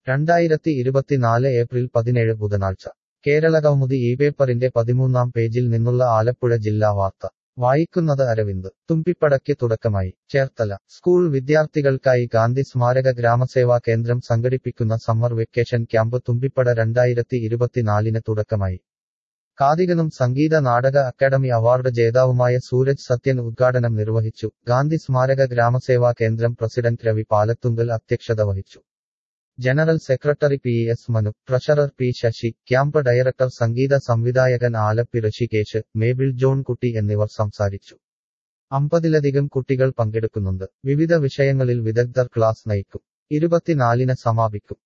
രണ്ടായിരത്തി ഇരുപത്തിനാല് ഏപ്രിൽ പതിനേഴ് ബുധനാഴ്ച കേരളകൗമുദി ഈ പേപ്പറിന്റെ പതിമൂന്നാം പേജിൽ നിന്നുള്ള ആലപ്പുഴ ജില്ലാ വാർത്ത വായിക്കുന്നത് അരവിന്ദ് തുമ്പിപ്പടയ്ക്ക് തുടക്കമായി ചേർത്തല സ്കൂൾ വിദ്യാർത്ഥികൾക്കായി ഗാന്ധി സ്മാരക ഗ്രാമസേവാ കേന്ദ്രം സംഘടിപ്പിക്കുന്ന സമ്മർ വെക്കേഷൻ ക്യാമ്പ് തുമ്പിപ്പട രണ്ടായിരത്തി ഇരുപത്തിനാലിന് തുടക്കമായി കാതികനും സംഗീത നാടക അക്കാദമി അവാർഡ് ജേതാവുമായ സൂരജ് സത്യൻ ഉദ്ഘാടനം നിർവഹിച്ചു ഗാന്ധി സ്മാരക ഗ്രാമസേവാ കേന്ദ്രം പ്രസിഡന്റ് രവി പാലത്തുങ്കൽ അധ്യക്ഷത വഹിച്ചു general secretary P S Manu treasurer P Sasi camp director സംഗീത സംവിധായകൻ ആലപ്പി ഋഷികേശ് മേബിൾ ജോൺ കുട്ടി എന്നിവർ സംസാരിച്ചു അമ്പതിലധികം കുട്ടികൾ പങ്കെടുക്കുന്നുണ്ട് വിവിധ വിഷയങ്ങളിൽ വിദഗ്ധർ ക്ലാസ് നയിക്കും ഇരുപത്തിനാലിന് സമാപിക്കും